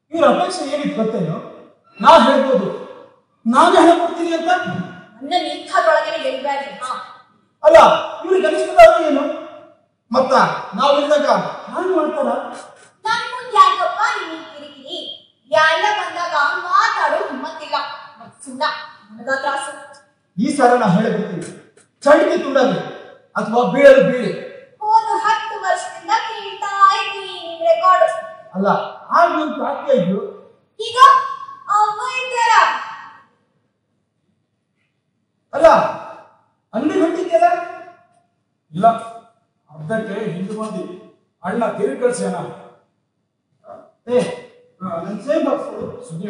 ಇವ್ರ ಅಪೇಕ್ಷೆ ಏನಿತ್ತು ಗೊತ್ತೇನು ನಾವ್ ಹೇಳ್ಬೋದು ನಾನೇ ಹಣ ಕೊಡ್ತೀನಿ ಅಂತ ನನ್ನ ನಿಂತದೊಳಗನೆ ಗೆಲ್ಬೇಡ್ರಿ ಹಾ ಅಲ್ಲ ಇವ್ರಿಗೆ ಕನಿಷ್ಠದವ್ರು ಏನು ಮತ್ತ ನಾವ್ ಇಳಿದಾಗ ಹಾಗೆ ಮಾಡ್ತಾರ ನನ್ ಮುಂದೆ ಯಾಕಪ್ಪ ನೀನ್ ಕಿರಿಕಿರಿ ಎಲ್ಲ ಬಂದಾಗ ಮಾತಾಡೋ ಹಿಮ್ಮತ್ತಿಲ್ಲ ಮತ್ ಸುಣ್ಣ ನನಗ ತ್ರಾಸು ಈ ಸಲ ನಾ ಹೇಳಿಬಿಡ್ತೀನಿ ಚಂಡಿಗೆ ತುಂಡಾಗ್ಲಿ ಅಥವಾ ಬೀಳಲು ಬೀಳಿ ಹೋದ ಹತ್ತು ವರ್ಷದಿಂದ ಕೇಳ್ತಾ ಇದ್ದೀನಿ ನಿಮ್ ರೆಕಾರ್ಡ್ ಅಲ್ಲ ಆಗ ನೀವು ಪ್ರಾಪ್ತಿ ಇದ್ರು ಈಗ ಅವ್ವ ಇದ್ದಾರ ಅಲ್ಲ ಅಲ್ಲಿ ಹೊಂಟಿದ್ಯಲ್ಲ ಇಲ್ಲ ಅರ್ಧಕ್ಕೆ ಹಿಂದೆ ಬಂದಿ ಅಣ್ಣ ತಿರುಗಿ ಕಳ್ಸ್ಯಾನ ಏ ನನ್ ಸೇಮ್ ಬಾಕ್ಸ್ ಸುಧೀರ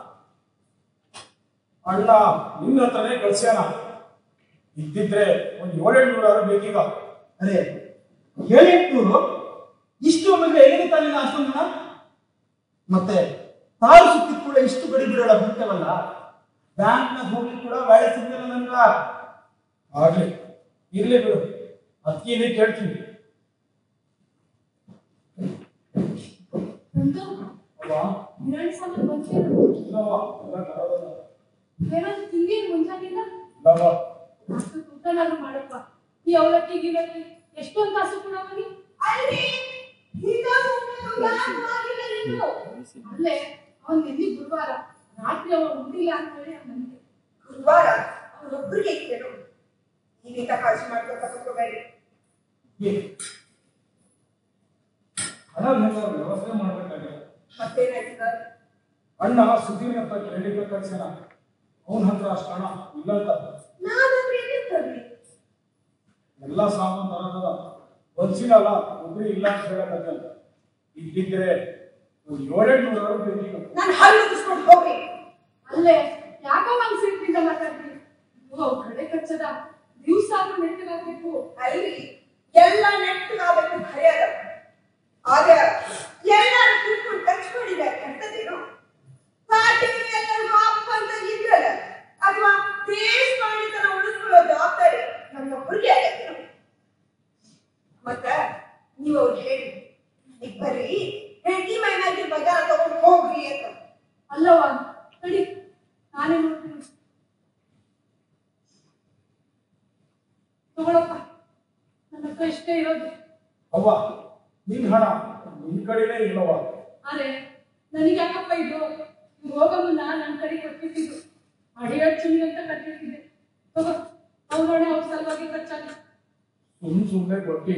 ಅಣ್ಣ ನಿನ್ನ ಹತ್ರನೇ ಕಳ್ಸ್ಯಾನ ಇದ್ದಿದ್ರೆ ಒಂದ್ ಏಳೆಂಟು ನೂರಾರು ಬೇಕೀಗ ಅರೆ ಏಳೆಂಟ್ನೂರು ಇಷ್ಟು ಒಮ್ಮೆಗೆ ಎಲ್ಲಿಗೆ ತಾನೇ ಅಷ್ಟೊಂದು ಮತ್ತೆ ತಾರು ಸುತ್ತಿದ ಕೂಡ ಇಷ್ಟು ಗಡಿ ಬಿಡೋಳ ಬಿಡ್ತೇವಲ್ಲ ಬ್ಯಾಂಕ್ನಾಗ ಹೋಗಿ ಕೂಡ ವ್ಯಾಳೆ ಸಿಗ್ಲಿಲ್ಲ ನನ್ಗ ಆಗ್ಲಿ ಇರ್ಲಿ ಬಿಡು ಅದಕ್ಕೆ ಕೇಳ್ತೀನಿ ಅಲ್ವಾ ಎರಡು ಸಾವಿರ ಬಂದಿರೋ ಇಲ್ಲವ್ವ, ಎಲ್ಲ ತರೋದಲ್ಲ. ಏನಾದ್ರು ತಿಂಡಿ ಮುಂಜಾನಿಲ್ಲ ಇಲ್ಲವ್ವ, ಅಷ್ಟು ಊಟನಾದ್ರು ಮಾಡಪ್ಪ ಈ ಅವಲಕ್ಕಿ ಗಿಲಕ್ಕಿ ಎಷ್ಟೊಂದು ಕಾಸು ಕೊಡವನಿ ಅಲ್ರಿ ಈಗ ಸುಮ್ನೆ ಯಾಕ್ ಮಾಡಿಲ್ಲ ನೀನು? ಅಲ್ಲೇ ಅವನ್ ನಿನ್ನೆ ಗುರುವಾರ ರಾತ್ರಿ ಅವ ಉಂಡಿಲ್ಲ ಅಂತ ಹೇಳಿ ನನಗೆ ಗುರುವಾರ ಅವನೊಬ್ಬರಿಗೆ ಇತ್ತೇನು ನೀವಿಂದ ಕಾಳಜಿ ಮಾಡ್ಕೊತ ಕೂತ್ಕೋಬೇಡಿ ಏ, ಹಣ ಬೇಕಾದ್ರೆ ವ್ಯವಸ್ಥೆ ಮಾಡ್ಬೇಕಾಗಿದೆ ಮತ್ತೇನಾಯ್ತದ ಅಣ್ಣ ಸುಧೀರ್ ಅಂತ ಕೇಳಿದ್ರೆ ಕಳ್ಸ್ಯಾನ ಅವನ ಹತ್ರ ಅಷ್ಟು ಹಣ ಇಲ್ಲ ಅಂತ ನಾನಂದ್ರೆ ಏನಿರ್ತದ್ರಿ ಎಲ್ಲ ಸಾಮಾನು ತರೋದಲ್ಲ ಬಲ್ಸಿನಲ್ಲ ಒಬ್ರು ಇಲ್ಲ ಅಂತ ಹೇಳಕತ್ತಲ್ಲ ಇದ್ದಿದ್ರೆ ಒಂದು ಏಳೆಂಟು ನೂರು ಬೇಕೀಗ ನಾನು ಹಲ್ಲು ಉಗಿಸ್ಕೊಂಡು ಹೋಗ್ರಿ ಅಲ್ಲೇ ಯಾಕೋ ಮನ್ಸು ಸಿಟ್ಟಿಂದ ಮಾತಾಡ್ತೀನಿ ಓ ಕಡೆ ಕಚ್ಚದ ದಿವ್ಸ ಆದ್ರೂ ನೆಟ್ಟಿಗಾಗ್ಬೇಕು ಅಲ್ರಿ ಎಲ್ಲ ನೆಟ್ಟಗಾಗಬೇಕು ಖರೆ ಅದ ಆಗ ಎಲ್ಲಾರು ಕೂತ್ಕೊಂಡು ಟಚ್ ಮಾಡಿದ ಕೆಟ್ಟದೇನು ಪಾರ್ಟಿಗೆ ಎಲ್ಲರಿಗೂ ಅಪ್ಪ ಅಂತ ಇದ್ರಲ್ಲ ಅಥವಾ ದೇಶ ಮಾಡಿತನ ಉಳಿಸ್ಕೊಳ್ಳೋ ಜವಾಬ್ದಾರಿ ನನ್ನೊಬ್ಬರಿಗೆ ಆಗತ್ತೇನು ಮತ್ತ ನೀವು ಅವ್ರಿಗೆ ಹೇಳಿ ಈಗ ಬರ್ರಿ ಹೆಂಡತಿ ಮೈನಾಗಿ ಬಜಾರ ತಗೊಂಡು ಹೋಗ್ರಿ ಅಂತ ಅಲ್ಲವ ತಡಿ ನಾನೇ ನೋಡ್ತೀನಿ ತಗೊಳಪ್ಪ ನನ್ನ ಹತ್ರ ಇಷ್ಟೇ ಇರೋದು ಅವ್ವ ನಿನ್ ಹಣ ನಿನ್ ಕಡೆನೇ ಇಲ್ಲವ್ವ ಆದ್ರೆ ನನಗೆ ಯಾಕಪ್ಪ ಇದು ಇವ್ರು ಹೋಗೋ ಮುನ್ನ ನನ್ನ ಕಡೆ ಕೊಟ್ಟಿದ್ದು ಅಡಿಯಚ್ಚುನಿ ಅಂತ ಕಟ್ಟಿಟ್ಟಿದ್ದೆ ತಗೋ ಅವ್ರೊಣೆ ಅವ್ರ ಸಲುವಾಗಿ ಖರ್ಚಾಗ ಸುಮ್ ಸುಮ್ನೆ ಕೊಟ್ಟಿ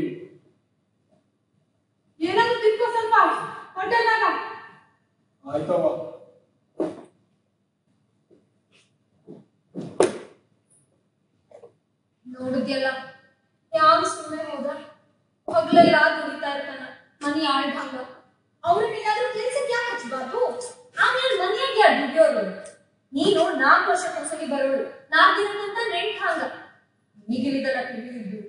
ಏನಾದ್ರು ತಿನ್ಕೋ ಸ್ವಲ್ಪ ಹೊಟ್ಟೆನಾಗ ಆಯ್ತವ್ವ ನೋಡಿದ್ಯಲ್ಲ ಯಾರು ಸುಮ್ಮನೆ ಹೋದ ಹಗಲೆಲ್ಲ ದುಡಿತಾ ಇರ್ತಾನ ಮನಿ ಆಳ್ದಂಗ ಅವ್ರನ್ನೇನಾದ್ರೂ ಕೆಲ್ಸಕ್ಕೆ ಯಾಕೆ ಹಚ್ಬಾರ್ದು ಆಮೇಲೆ ಮನೆಯಾಗ ಯಾರು ದುಡಿಯೋರು ನೀನು ನಾಲ್ಕು ವರ್ಷಕ್ಕೊಂದ್ಸಲಿ ಬರೋಳು ನಾಲ್ಕು ದಿನಕ್ಕಂತ ನೆಂಟ್ ಹಂಗ ಈಗಿಲಿದಲ್ಲ ತಿಳಿದಿದ್ದು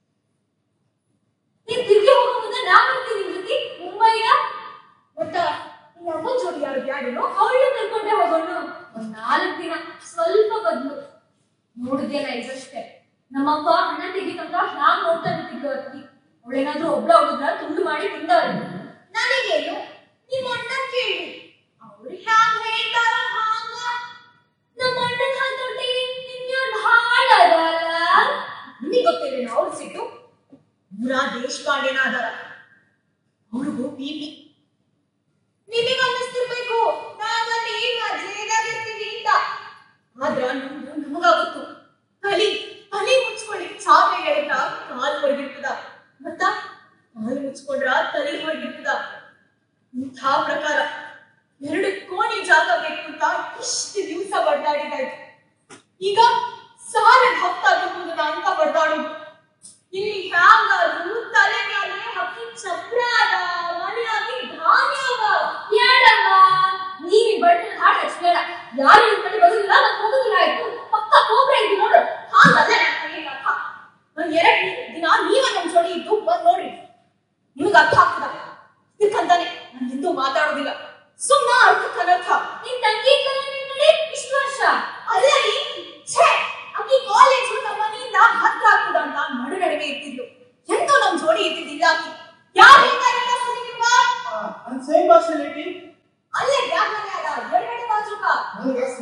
ನೀನ್ ತಿರ್ಗಿ ಹೋಗೋ ಮುಂದೆ ನಾ ಬರ್ತೀನಿ ನಿನ್ ಜೊತೆ ಮುಂಬೈಗ ಮತ್ತ ನಮ್ಮ ಜೋಡಿ ಯಾರು ಬ್ಯಾಡೇನೋ ಅವಳು ಕರ್ಕೊಂಡೆ ಹೋಗೋಣ ಒಂದ್ ನಾಲ್ಕು ದಿನ ಸ್ವಲ್ಪ ಬದ್ಲು ನೋಡಿದ್ಯಲ್ಲ ಇದಷ್ಟೇ ನಮ್ಮಪ್ಪ ಹಣ ತೆಗಿತಂತ ಹ್ಯಾಂಗ್ ನೋಡ್ತಾ ನಿಂತಿದ್ದು ಅತ್ತಿ ಅವಳೇನಾದ್ರೂ ಒಬ್ಳ ಹುಡುಗ್ರ ತುಂಡು ಮಾಡಿ ತಿಂದವ್ರೆ ನನಗೇನು ನಿಮ್ಮ ಅಣ್ಣ ಕೇಳಿ ಅವ್ರು ಹ್ಯಾಂಗ್ ಹೇಳ್ತಾರೋ ಹಾಂಗ ನಮ್ಮ ಅಣ್ಣನ ಹತೋಟಿ ನಿಮ್ಗೆ ಭಾಳ ಅದಲ್ಲ ನಿಮಗೆ ಗೊತ್ತಿಲ್ಲ ಅವ್ರ ಸಿಟ್ಟು ಪೂರಾ ದೇಶಪಾಂಡೆನ ಅದಾರ ಅವ್ರಿಗೂ ಬೀಪಿ ನಿಮಗೆ ಅನ್ನಿಸ್ತಿರ್ಬೇಕು ನಾವಲ್ಲಿ ಮಜೇದಾಗಿರ್ತೀವಿ ಅಂತ ಆದ್ರ ನಮ್ದು ನಮಗಾಗುತ್ತು ತಲಿ ತಲೆ ಮುಚ್ಕೊಳ್ಳಿ ಚಾಪೆ ಎಳಿತ ಕಾಲ್ ಹೊರಗಿರ್ತದ ಮತ್ತ ಕಾಲ್ ಮುಚ್ಕೊಂಡ್ರ ತಲೆ ಹೊರಗಿರ್ತದ ಇಂಥ ಪ್ರಕಾರ ಎರಡು ಕೋಣಿ ಜಾಗ ಬೇಕು ಅಂತ ಇಷ್ಟು ದಿವಸ ಬಡ್ದಾಡಿದಾಯ್ತು ಈಗ ಸಾಲದ ಹತ್ತಾಗಿರ್ಬೋದದ ಅಂತ ಬಡ್ದಾಡೋದು ಇಲ್ಲಿ ಹ್ಯಾಂಗಾದ್ರು ತಲೆ ಮೇಲೆ ಹಕ್ಕಿ ಚಪ್ರ ಅದ ಮನೆಯಾಗಿ ಧಾನ್ಯ ಅವ ಹೇಳವ್ವ ನೀನ್ ಈ ಬಣ್ಣ ಹಾಡು ಹಚ್ಬೇಡ ಯಾರು ನಿನ್ ಕಡೆ ಬರೋದಿಲ್ಲ ನಾನು ಹೋಗೋದಿಲ್ಲ ಆಯ್ತು ಪಕ್ಕ ಕೋಬ್ರ ಇದ್ದು ನೋಡು ಹಾಗಲ್ಲ ನನ್ನ ಕೈಯಲ್ಲಿ ಅರ್ಥ ನಾನು ಎರಡ್ ದಿನ ನೀವ ನಮ್ ಜೋಡಿ ಇದ್ದು ಬಂದ್ ನೋಡ್ರಿ ನಿಮ್ಗೆ ಅರ್ಥ ಆಗ್ತದ ಇದಕ್ಕಂತಾನೆ ನಾನು ಹಿಂದೂ ಮಾತಾಡೋದಿಲ್ಲ ಸುಮ್ಮ ಅರ್ಥಕ್ಕೆ ಅನರ್ಥ ನಿನ್ ತಂಗಿ ಇದ್ದಲ್ಲ ನಿನ್ ಕಡೆ ಇಷ್ಟು ವರ್ಷ ಅಲ್ಲ ರೀ ಛೇ ಅಕ್ಕಿ ಕಾಲೇಜು ನಮ್ಮ ಮನೆಯಿಂದ ಹತ್ರ ಆಗ್ತದ ಅಂತ ನಡು ನಡುವೆ ಇರ್ತಿದ್ಲು ಎಂತೂ ನಮ್ ಜೋಡಿ ಇದ್ದಿದ್ದಿಲ್ಲ ಅಕ್ಕಿ ಯಾರು ಬೇಕಾಗಿಲ್ಲ ಸುನಿ ನಿಮ್ಗ ನನ್ ಸೇಮ್ ಬಾಕ್ಸ್ ಅಲ್ಲಿ ಇಟ್ಟಿ ಅಲ್ಲೇ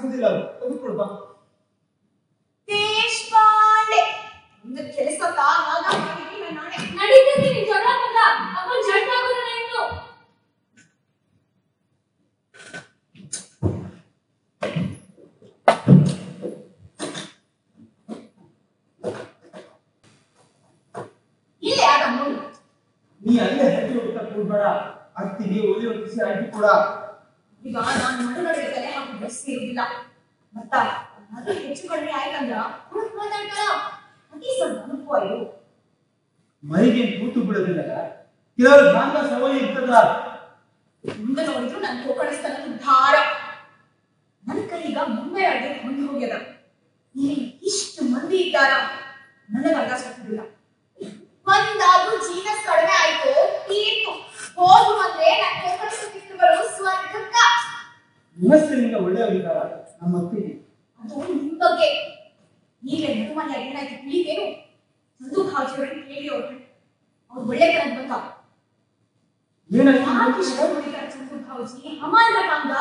ಸಿಗುದಿಲ್ಲ ಅದು ತೆಗೆದುಕೊಡು ಬಾ ದೇಶಪಾಂಡೆ ಒಂದು ಕೆಲಸ ತಾವಾಗ ಮಾಡಿದ್ದೀನಿ ನಾನೇ ನಡೀತೀನಿ ನೀನ್ ಜಗಳ ಮಗ ಅಪ್ಪ ಜಡ್ ಆಗೋದಿಲ್ಲ ಇನ್ನು ಇಲ್ಲೇ ಆಗ ನೋಡಿ ನೀ ಅಲ್ಲೇ ಹಟ್ಟಿ ಹೋಗ್ತಾ ಕೂಡ್ಬೇಡ ಅತ್ತಿಗೆ ಒಲಿ ಹೊತ್ತಿಸಿ ಅಡ್ಡಿ ಕೂಡ ಈಗ ನಾನು ಮನೆಗಳಿಗೆ ತಲೆ ಹಾಕಿದ್ರೆ ಸೇರಿಲ್ಲ ಮತ್ತ ಅದು ಹೆಚ್ಚು ಕಡಿಮೆ ಆಯ್ತಂದ್ರ ಹುಡುಕ್ ಮಾತಾಡ್ತಾರ ಅತಿ ಸ್ವಲ್ಪ ಅನುಭವ ಇದು ಮೈಗೆ ಕೂತು ಬಿಡೋದಿಲ್ಲ ಕೆಲವರು ಗಾಂಧ ಸವಯ ಇರ್ತದ ಮುಂದೆ ನೋಡಿದ್ರು ನನ್ ಕೋಕಣಿಸ್ತಾನ ಧಾರ ನನ್ನ ಕೈಗ ಮುಂಬೈ ಅಡ್ಗೆ ಹೊಂದು ಹೋಗ್ಯದ ಇಲ್ಲಿ ಇಷ್ಟು ಮಂದಿ ಇದ್ದಾರ ನನಗ ಅರ್ಧ ಸಿಕ್ಕಿಲ್ಲ ಒಂದಾದ್ರೂ ಜೀನಸ್ ಕಡಿಮೆ ಆಯ್ತು ತೀರ್ತು ಹೋಗು ಅಂದ್ರೆ ನನ್ ಕೋಕಣಿಸುತ್ತಿರುವರು ಸ್ವರ್ಗಕ್ಕ ಮನಸ್ಸಿನಿಂದ ಒಳ್ಳೆಯವರಿದ್ದಾರ ನಮ್ಮ ಅತ್ತಿಗೆ ಅದು ನಿಮ್ ಬಗ್ಗೆ ಈಗಲೇ ಮನೆ ಏನಾಯ್ತು ತಿಳಿತೇನು ಸಂದು ಹಾಜಿಯವರನ್ನು ಕೇಳಿ ಅವ್ರು ಅವ್ರು ಒಳ್ಳೆ ಕಡೆ ಬಂದ ಏನಾಯ್ತು ಯಾಕೆ ಇಷ್ಟ ಹೊಡಿತಾರೆ ಸಂದು ಭಾವಜಿ ಅಮಾನ್ಯ ಬಂದ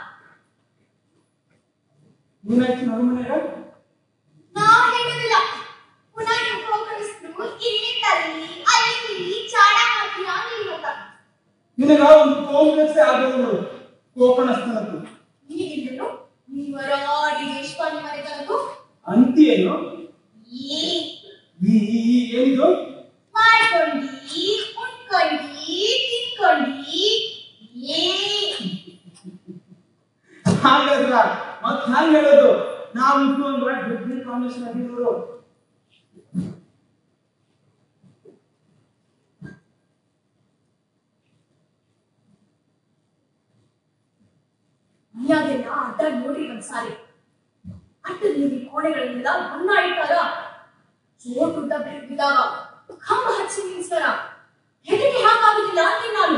ಏನಾಯ್ತು ನನ್ನ ಮನೆಯಾಗ ನಾ ಹೇಳೋದಿಲ್ಲ ಪುನಃ ನೀವು ಪ್ರೋಗ್ರೆಸ್ನು ಇಲ್ಲಿ ತರಲಿ ಅಲ್ಲಿ ಚಾಡ ಹಾಕಿ ಆಗಲಿ ಅಂತ ನಿನಗ ಒಂದು ಕಾಂಪ್ಲೆಕ್ಸ್ ಆಗೋದು ಕೋಕಣಸ್ಥನದ್ದು ನೀವಿದ್ರು ನೀವರಾಡಿ ದೇಶಪಾಂಡೆ ಮನೆ ತನಕ ಅಂತಿ ಏನು ಈ ಈ ಈ ಈ ಏನಿದು ಮಾಡ್ಕೊಂಡಿ ಉಣ್ಕೊಂಡಿ ತಿನ್ಕೊಂಡಿ ಏ ಹಾಗಾದ್ರ ಮತ್ ಹ್ಯಾಂಗ ಹೇಳೋದು ನಾವು ಇಟ್ಟು ಒಂದು ಡಿಗ್ರಿ ಕಾಂಬಿನೇಷನ್ ಆಗಿದ್ರು ಮರ್ಯಾದೆನ ಅಡ್ಡ ನೋಡಿ ಒಂದ್ಸಾರಿ ಅಡ್ಡ ನೀರಿ ಕೋಣೆಗಳಿಂದ ಬಣ್ಣ ಇಟ್ಟಾರ ಚೋಟುದ್ದ ಬಿದ್ದಾಗ ಕಂಬ ಹಚ್ಚಿ ನಿಲ್ಸ್ತಾರ ಹೆದರಿಕೆ ಹಾಕಾಗುದಿಲ್ಲ ಅಂತೀನಿ ನಾನು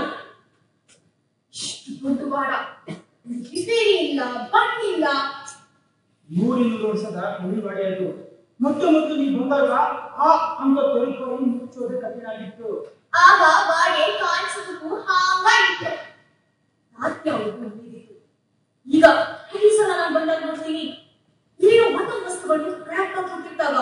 ಇಷ್ಟು ದೊಡ್ಡ ಬಾಡ ರಿಪೇರಿ ಇಲ್ಲ ಬಣ್ಣಿಲ್ಲ ನೂರಿನೂರು ವರ್ಷದ ಕವಿವಾಡಿ ಅದು ಮೊಟ್ಟ ಮೊದಲು ನೀವು ಬಂದಾಗ ಆ ಅಂಗ ತೊರಿಕೊಂಡು ಮುಚ್ಚೋದೇ ಕಠಿಣ ಆಗಿತ್ತು ಆಗ ಬಾಡೆ ಕಾಣಿಸೋದಕ್ಕೂ ಹಾಂಗ ಇತ್ತು ರಾತ್ರಿ ಅವ್ರಿಗೂ ನೀರಿತ್ತು ಈಗ ಈ ಸಲ ನಾನು ಬಂದಾಗ ನೋಡ್ತೀನಿ ಏನೋ ಒಂದೊಂದು ವಸ್ತುಗಳು ಕ್ರ್ಯಾಕ್ ಹಾಕಿರ್ತಾಗ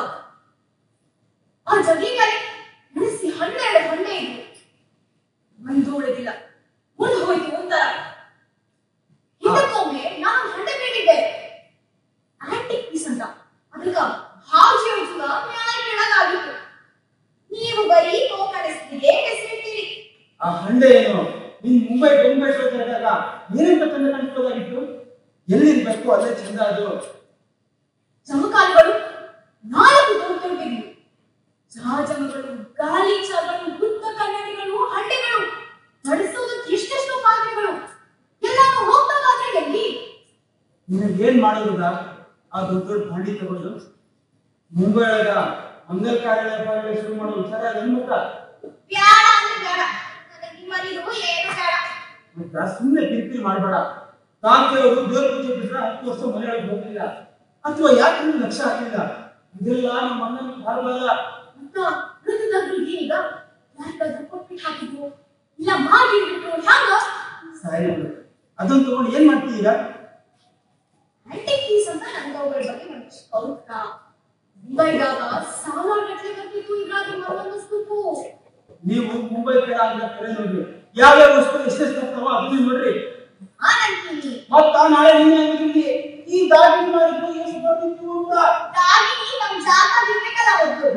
ಆ ಜಗಿ ಮೇಲೆ ಉಳಿಸಿ ಹನ್ನೆರಡು ಹಣ್ಣೆ ಇದ್ವು ಒಂದು ಉಳಿದಿಲ್ಲ ಮುಂದೆ ಹೋಯ್ತು ಒಂಥರ ಹಿಂದಕ್ಕೊಮ್ಮೆ ನಾನು ಹಣ್ಣೆ ಬೇಕಿದ್ದೆ ಆಂಟಿಕ್ ಪೀಸ್ ಅಂತ ಅದಕ್ಕ ಹಾಜಿ ಔಷಧ ಮ್ಯಾಲ ಕೆಳಗಾಗಿತ್ತು ನೀವು ಬರೀ ಕೋಕಣಿಸ್ತಿಗೆ ಹೆಸರಿಟ್ಟಿರಿ ಆ ಹಂಡೆ ಏನು ನೀನ್ ಮುಂಬೈ ಬೆಂಬೈ ಹೋದಾಗ ಏನಂತ ಚಂದ ಕಾಣಿಸ್ಬೋದಾಗಿತ್ತು ಎಲ್ಲಿರ್ಬೇಕು ಅಲ್ಲೇ ಚಂದ ಅದು ಜಮಕಾಲಗಳು ನಾಲ್ಕು ದೊಡ್ಡ ದೊಡ್ಡವು ಜಹಾಜಗಳು ಗಾಲಿ ಚಾಗಳು ಬುದ್ಧ ಕನ್ನಡಿಗಳು ಹಳ್ಳಿಗಳು ನಡೆಸೋದಕ್ಕೆ ಎಷ್ಟೆಷ್ಟು ಪಾತ್ರೆಗಳು ಎಲ್ಲಾನು ಹೋಗ್ಬೇಕಾದ್ರೆ ಎಲ್ಲಿ ನಿನಗೆ ಏನ್ ಮಾಡೋದ ಆ ದೊಡ್ಡ ದೊಡ್ಡ ಭಾಂಡಿ ತಗೊಂಡು ಮುಂಬೈ ಒಳಗ ಅಂಗಲ್ ಕಾರ್ಯಾಲಯ ಕಾರ್ಯಾಲಯ ಶುರು ಮಾಡೋ ವಿಚಾರ ಅದನ್ನ ಮತ್ತ ಬ್ಯಾಡ ಅಂದ್ರೆ ಬೇಡ ನನಗೆ ನಿಮ್ಮಲ್ಲಿರು ಏನು ಬೇಡ ಮತ್ತ ಸುಮ್ಮನೆ ಕಿರಿಕಿರಿ ಮಾಡಬೇಡ ಕಾಕೆ ಅವರು ದೇವ್ರ ಪೂಜೆ ಬಿಟ್ರೆ ಹತ್ತು ವರ್ಷ ಮನೆಯೊಳಗೆ ಹೋಗಿಲ್ಲ ಅಥವಾ ಯಾಕೆ ನೀವು ಲಕ್ಷ ಹಾಕಿಲ್ಲ ಇದೆಲ್ಲ ನಮ್ಮ ಅಣ್ಣನ ಭಾರವಲ್ಲ ಅಂತ ಮೃತದಾದ್ರು ಈಗ ಯಾರಿಗಾದ್ರೂ ಕೊಟ್ಬಿಟ್ಟು ಹಾಕಿದ್ರು ಇಲ್ಲ ಮಾಡಿ ಬಿಟ್ರು ಹ್ಯಾಂಗ ಸಾರಿ ಬಿಡು. ಅದನ್ನ ತಗೊಂಡು ಏನ್ ಮಾಡ್ತೀಯ ಈಗ ಆಂಟಿಕ್ ಪೀಸ್ ಅಂತ ನಂಗೆ ಅವುಗಳ ಬಗ್ಗೆ ಒಂದು ಕೌತ ಮುಂಬೈದಾಗ ಸಾವಿರ ಗಟ್ಟಲೆ ಬರ್ತಿತ್ತು ಈಗ ಮರೊಂದಷ್ಟು ನೀವು ಮುಂಬೈ ಬೇಡ ಅಂತ ಕರೆ ನೋಡ್ರಿ ಯಾವ್ಯಾವ ವಸ್ತು ಎಷ್ಟೆಷ್ಟು ಬರ್ತಾವ ಅದನ್ನ ನೋಡ್ರಿ ನಾನಂತೀನಿ ಮತ್ತ ನಾಳೆ ನೀನೇ ಅಂದ್ರಿ ಈ ದಾಟಿ ಮಾಡಿದ್ದು ಎಷ್ಟು ಬರ್ತಿತ್ತು ಅಂತ ದಾಗಿನಿ ನಮ್ ಜಾಗ ಇರ್ಬೇಕಲ್ಲ ಒಂದು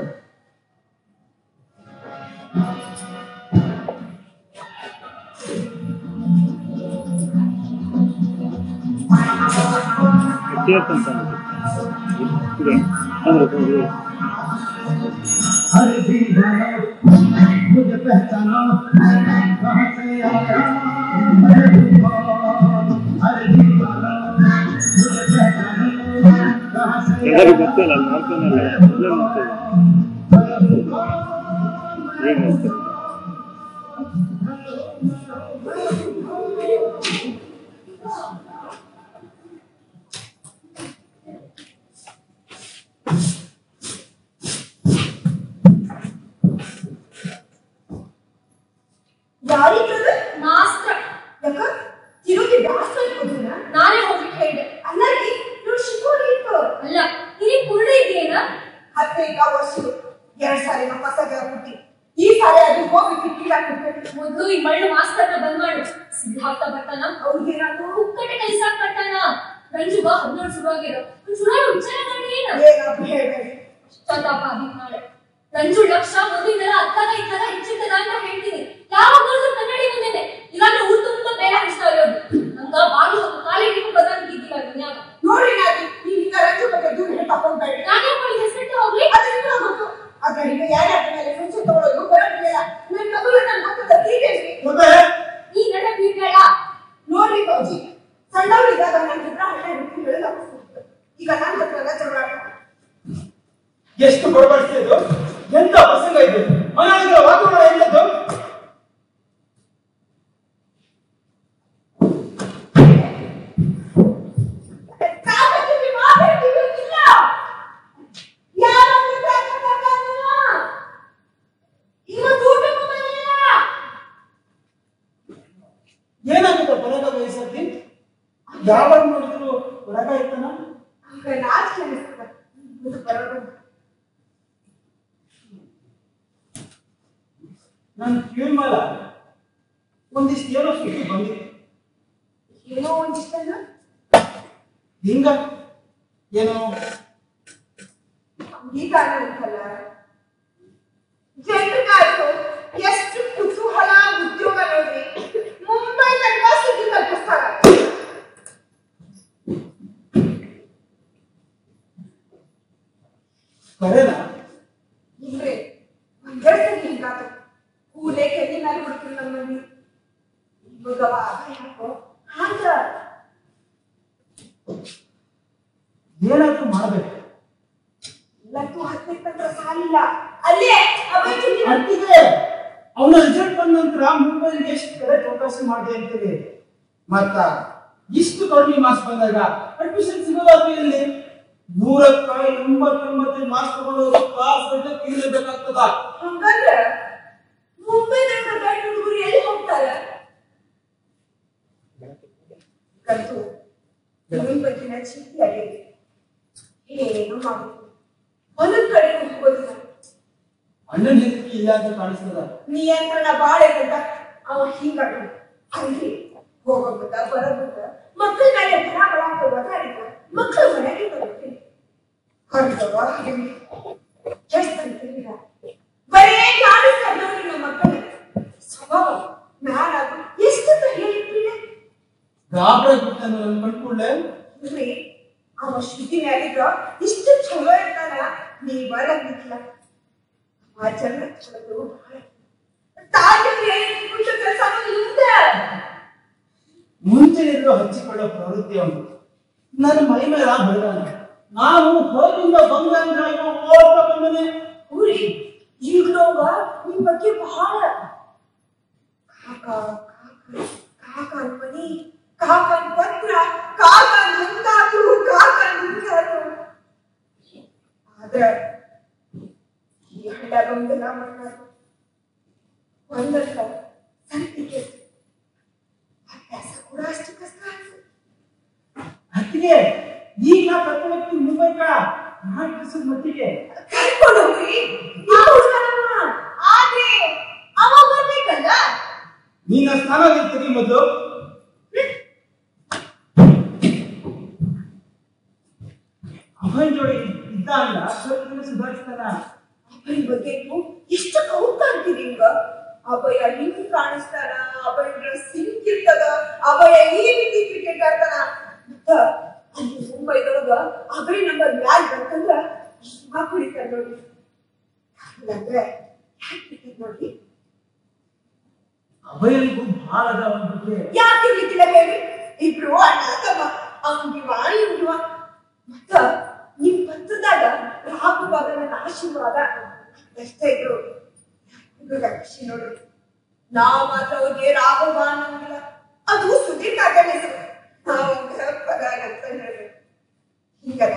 हर दिन बनो मुझे पहचानो कहाँ से आया मैं कौन हर दिन बनो मुझे पहचानो कहाँ से ಎಲ್ಲರಿಗೂ ಗೊತ್ತಲ್ಲ ಅಲ್ಲಿ ನೋಡ್ತಾನಲ್ಲ ಎಲ್ಲ ನೋಡ್ತಾರೆ ಏನ್ ನೋಡ್ತಾರೆ ಯಾರಿದ್ರು ಮಾಸ್ತ್ರ ಯಾಕ ತಿರುಗಿ ಬ್ಯಾಸ್ರ ಇಟ್ಕೊತೀನ ನಾನೇ ಹೋಗ್ಲಿಕ್ಕೆ ಹೇಳಿದೆ ಅಲ್ಲ ರೀ ಅಲ್ಲ ನಿನಗೆ ಪೂರ್ಣ ಇದೆಯೇನಾ ಹದಿನೈದು ವರ್ಷ ಎರಡ್ ಸಾರಿ ನಮ್ಮ ಹೊಸಗ ಹುಟ್ಟಿ ಈ ಸಾರಿ ಅದು ಹೋಗಿ ಕಿಟ್ಟಿಲ್ಲ ಕೊಟ್ಬಿಟ್ಟು ಮೊದ್ಲು ಈ ಮಳ್ಳು ಮಾಸ್ತರ್ನ ಬಂದ್ ಮಾಡು ಸಿದ್ಧಾರ್ಥ ಬರ್ತಾನ ಅವ್ರಿಗೇನಾದ್ರು ಕುಕ್ಕಟೆ ಕಲಿಸಾಕ್ ಬರ್ತಾನ ರಂಜುಗ ಹದಿನೇಳು ಶುರುವಾಗಿರೋ ಶುರು ವಿಚಾರ ಮಾಡಿ ಏನು ಏನಪ್ಪ ಹೇಳ್ಬೇಡಿ ಚಂದಪ್ಪ ಅದಕ್ಕೆ ನಾಳೆ ರಂಜು ಲಕ್ಷ ಮೊದಲಿಂದೆಲ್ಲ ಅತ್ತಾಗ ಇತ್ತಾಗ ಹೆಚ್ಚಿರ್ತದ ಅಂತ ಹೇಳ್ತೀನಿ ಯಾವ ನೋಡಿದ್ರು ಕನ್ನಡಿ ಮುಂದೆನೆ ಇಲ್ಲಾಂದ್ರೆ ಊರ್ ತುಂಬ ಬೇರೆ ಹರಿಸ್ತಾ ಇರೋದು ನಂಗ ಬಾಗಿಲು ಒಂದು ಕಾಲಿಗೆ ಬದಂಗಿದ್ದಿಲ್ಲ ದುನಿಯಾಗ ನೋಡಿ ನಾಗಿ ನೀವು ಈಗ ರಜೆ ಬಗ್ಗೆ ದೂರ ತಕೊಂಡ್ಬೇಡಿ ನಾನೇ ಮಾಡಿ ಹೆಸರಿಟ್ಟು ಹೋಗ್ಲಿ ಅದರಿಂದ ಗೊತ್ತು ಆದ್ರೆ ಈಗ ಯಾರ್ಯಾರ ಮೇಲೆ ಮುಂಚೆ ತಗೊಳ್ಳೋದು ಬರೋದಿಲ್ಲ ನನ್ನ ಮಗಳು ನನ್ ಗೊತ್ತದ ತೀರೇನ್ರಿ ಮತ್ತೆ ಈ ನಡ ಬೀಳ್ಬೇಡ ನೋಡ್ರಿ ಗೌಜಿ ಸಣ್ಣವರಿದ್ದಾಗ ನನ್ನ ಹತ್ರ ಹಣ ಹುಡುಕಿ ಬೆಳೆದ ಈಗ ನನ್ನ ಹತ್ರ ಎಲ್ಲ ಜಗಳ ಆಡ್ತಾರೆ. ಎಷ್ಟು ಬಡಬಡಿಸಿದ್ದು ಎಂತ ಪ್ರಸಂಗ ಇದು ಮನೆಯೊಳಗಿನ ವಾತಾವರಣ ಎಂತದ್ದು ಕಾಮದಲ್ಲಿ ಮಾತಾಡ್ತಿರೋದಿಲ್ಲ. ಯಾರನ್ನು ತಾಕಕ್ಕಾಗಲ್ಲ. ಇವತ್ತು ಊಟಕ್ಕೂ ಬಂದಿಲ್ಲ. ಏನಾಗುತ್ತೆ ಬರಗ ವಯಸ್ಸಲ್ಲಿ ಯಾವಾಗ ನೋಡಿದ್ರು ಹೊರಗ ಇರ್ತಾನ ಈಗ ನಾಚಿಕೆ ಅನಿಸ್ತದ. ಇದು ಬರೋದು. ನನ್ ಕಿವಿ ಮೇಲ ಒಂದಿಷ್ಟು ಏನೋ ಸುದ್ದಿ ಬಂದಿತ್ತು ಏನೋ ಒಂದಿಷ್ಟನ್ನ ಹಿಂಗ ಏನೋ ಈಗ ಅನ್ನೋದಲ್ಲ ಜನರಿಗಾಯ್ತು ಎಷ್ಟು ಕುತೂಹಲ ಉದ್ಯೋಗ ನೋಡ್ರಿ ಮುಂಬೈ ತನಕ ಸುದ್ದಿ ತಲುಪಿಸ್ತಾರ ಕರೆನಾ ಇಲ್ರಿ ಒಂದೆರಡು ಸಲ ಹಿಂಗಾತು ಕೂಲೆ ಕೆಲ್ಲಿ ಮೇಲೆ ಹುಡುಕ್ರಿ ನಮ್ಮ ಮನೆ ಇವಾಗವ ಯಾಕೋ ಹಾಗ ಏನಾದ್ರೂ ಮಾಡ್ಬೇಕು ಎಲ್ಲಕ್ಕೂ ಹತ್ತಿತ್ತಂದ್ರ ಸಾಲಿಲ್ಲ ಅಲ್ಲೇ ಅವತ್ತು ಅಂತಿದೆ ಅವನ ರಿಸಲ್ಟ್ ಬಂದ ನಂತರ ಮುಂಬೈಗೆ ಎಷ್ಟು ಕಡೆ ಚೌಕಾಸಿ ಮಾಡಿ ಅಂತೀರಿ ಮತ್ತ ಇಷ್ಟು ಕಡಿಮೆ ಮಾರ್ಕ್ಸ್ ಬಂದಾಗ ಅಡ್ಮಿಷನ್ ಸಿಗೋದಾದ್ರೂ ಇಲ್ಲಿ ನೂರಕ್ಕ ಎಂಬತ್ತೊಂಬತ್ತು ಮಾರ್ಕ್ಸ್ ತಗೊಂಡವರು ಕ್ಲಾಸ್ ಗಂಟೆ ಕೀಳಬೇಕಾಗ್ತದ ಹಂಗಂದ್ರ ಮುಂಬೈದಾಗ ಗಂಡ ಹುಡುಗರು ಎಲ್ಲಿ ಹೋಗ್ತಾರ ಕಂತು ಇವನ್ ಬಗ್ಗಿನ ಚಿಂತೆ ಆಗೈತಿ ಏನು ಮಾಡುದು ಒಂದೊಂದ್ ಕಡೆ ಹೋಗೋದಿಲ್ಲ ಅಣ್ಣನ ಹೆಸರಿಗೆ ಇಲ್ಲ ಅಂತ ಕಾಣಿಸ್ತದ ನಿಯಂತ್ರಣ ಬಾಳ ಇರ್ತದ ಅವ ಹಿಂಗ ಅಲ್ಲಿ ಹೋಗೋದ ಬರೋದ ಮಕ್ಕಳ ಮೇಲೆ ಬರ ಬರ ಅಂತ ಒದಾಡಿದ ಮಕ್ಕಳ ಮನೆಗೆ ಬರ್ತೀನಿ ಹೊರಗವ ಹಿಡಿಮಿ ಎಷ್ಟು ಅಂತೀರ ಬರೇ ಕಾಣಿಸ್ತಾ ನೋಡಿ ನಮ್ಮ ಮಕ್ಕಳ ಸ್ವಭಾವ ನಾನಾದ್ರು ಎಷ್ಟಂತ ಹೇಳಿರ್ತೀನಿ ಗಾಬರ ಬಿಟ್ಟ ನನ್ನ ಕಂಡ್ಕೊಳ್ಳೆ ಇಲ್ರಿ ಅವ ಶ್ರುತಿ ಮ್ಯಾಲಿಗ ಇಷ್ಟು ಚಲೋ ಇರ್ತಾನ ನೀ ಬರಂಗಿಲ್ಲ ಆಚರಣೆ ಚಲೋ ಬಹಳ ತಾಯಿಗೆ ಕುಂತ ಕೆಲಸ ಇರುತ್ತೆ ಮುಂಚೆ ಇರೋ ಹಚ್ಚಿಕೊಳ್ಳೋ ಪ್ರವೃತ್ತಿ ಅವನು ನನ್ನ ಮೈ ಮೇಲೆ ಬೆಳೆದಾನ ನಾನು ಹೊರಗಿಂದ ಬಂದಂಗ ಓಡ್ತಾ ಬಂದನೆ ಊರಿ ಈಗ್ಲೋಗ ನಿಮ್ ಬಗ್ಗೆ ಬಹಳ ಕಾಕ ಕಾಕ ಕಾಕನ್ ಮನಿ ಕಾಕನ್ ಪತ್ರ ಕಾಕನ್ ಮುಂದಾತು ಕಾಕನ್ ಮುಂದಾತು ಆದ್ರ ಈ ಹಳ್ಳ ಬಂದಲ್ಲ ಮಣ್ಣಾರು ಒಂದಲ್ಲ ಸಂತಿಗೆ ಅಭ್ಯಾಸ ಕೂಡ ಅಷ್ಟು ಕಷ್ಟ ಆಯ್ತು ಅತ್ತಿಗೆ ಈಗ ನಾ ಕರ್ಕೊಂಡು ಹೋಗ್ತೀನಿ ಮುಂಬೈಗ ನಾಲ್ಕು ದಿವಸದ ಮಟ್ಟಿಗೆ ಕರ್ಕೊಂಡು ಹೋಗ್ರಿ ಆ ಹುಡುಗನಮ್ಮ. ಆದ್ರೆ ಅವ ಬರ್ಬೇಕಲ್ಲ ನೀನ ಸ್ನಾನ ತೆಗಿ ಮೊದಲು ಅವನ್ ಜೋಡಿ ಇದ್ದ ಅಲ್ಲ ಸ್ವಲ್ಪ ದಿನ ಸುಧಾರಿಸ್ತಾನ ಅಭಯ್ ಬಗ್ಗೆ ನೀವು ಎಷ್ಟು ಕೌತ ಅಂತೀರಿ ಹಿಂಗ ಅಭಯ ಹಿಂಗ್ ಕಾಣಿಸ್ತಾನ ಅಭಯ ಡ್ರೆಸ್ ಹಿಂಗ್ ಇರ್ತದ ಅಭಯ ಈ ರೀತಿ ಕ್ರಿಕೆಟ್ ಆಡ್ತಾನ ಮತ್ತ ಅಲ್ಲಿ ಮುಂಬೈದೊಳಗ ಅಭಯ್ ನಂಬರ್ ಮ್ಯಾಲ್ ಬಂತಂದ್ರ ಹಿಮ ಕುಡಿತಾರ ನೋಡಿ ಇಲ್ಲಾಂದ್ರೆ ಯಾಕ್ ಕ್ರಿಕೆಟ್ ನೋಡಿ ಅಭಯನಿಗೂ ಬಹಳ ಅದ ಅವನ ಬಗ್ಗೆ ಯಾಕೆ ರೀತಿಲ ಹೇಳಿ ಇಬ್ರು ಅಣ್ಣ ತಮ್ಮ ಅವ್ನಿವ ಇವ್ನಿವ ಮತ್ತ ನಿಮ್ ಪತ್ರದಾಗ ರಾಘವಾಗ ನನ್ನ ಆಶೀರ್ವಾದ ಅಷ್ಟೇ ಇದ್ರು ಇವಾಗ ಖುಷಿ ನೋಡ್ರಿ ನಾವ್ ಮಾತ್ರ ಅವ್ರಿಗೆ ರಾಘವ ಅನ್ನಂಗಿಲ್ಲ ಅದು ಸುದೀರ್ ಕಾಕನ ಹೆಸರು ನಾವು ಪದ ಅಂತ ಹೇಳ್ರಿ ಹಿಂಗದ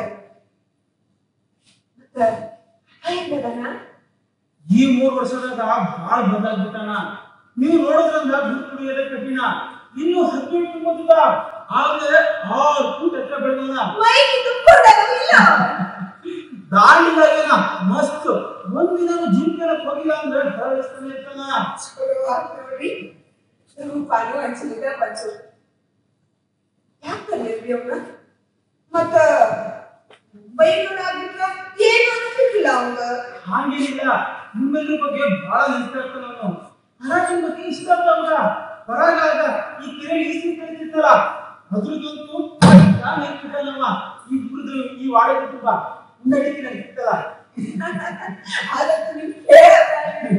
ಮತ್ತ ಹೆಂಗದನ ಈ ಮೂರು ವರ್ಷದಾಗ ಬಹಳ ಬದಲಾಗ್ಬಿಟ್ಟಾನ ನೀವು ನೋಡೋದ್ರಂದ ಗುರುತು ಹಿಡಿಯೋದೇ ಕಠಿಣ ಇನ್ನು ಹದಿನೆಂಟು ಮದುವ ಆದ್ರೆ ಆರು ಫೂಟ್ ಎತ್ತರ ಬೆಳೆದವನ ಮೈಗೆ ತುಂಬಿಕೊಂಡಾಗ ಇಲ್ಲ ದಾಂಡಿದಾಗೇನ ಮಸ್ತ್ ಒಂದಿನ ಜಿಮ್ ಕೇಳಕ್ ಹೋಗಿಲ್ಲ ಅಂದ್ರೆ ಹರಡಿಸ್ತಾನೆ ಇರ್ತಾನ ಚಲೋ ಆತ್ ನೋಡ್ರಿ ರೂಪಾನು ಹಂಚಿದ್ರೆ ಬಂಚು ಯಾಕಂದ್ರಿ ಅವ್ನ ಮತ್ತ ಬೈಗಳಾಗ್ಬಿಟ್ರ ಏನು ಅನ್ಸಿರ್ಲಿಲ್ಲ ಅವಂಗ ಹಾಗೇನಿಲ್ಲ ನಿಮ್ಮೆಲ್ಲರ ಬಗ್ಗೆ ಬಹಳ ನೆನಪಿರ್ತಾನ ಅವನು ಹರಾಜಿನ ಬಗ್ಗೆ ಇಷ್ಟ ಅಲ್ಲ ಹೊರಗಾಗ ಈ ಕೆರೆ ಈಸಿ ಕಳಿತಿದ್ದಲ್ಲ ಅದ್ರದಂತೂ ನೆನಪಿಟ್ಟಲ್ಲವ ಈ ಹುಡುಗರು ಈ ವಾಡೆ ಕುಟುಂಬ ಉಂಡಡಿಕೆ ನನಗೆ ಇತ್ತಲ್ಲ ಅದಕ್ಕೆ ನೀವು ಕೇಳಬೇಡಿ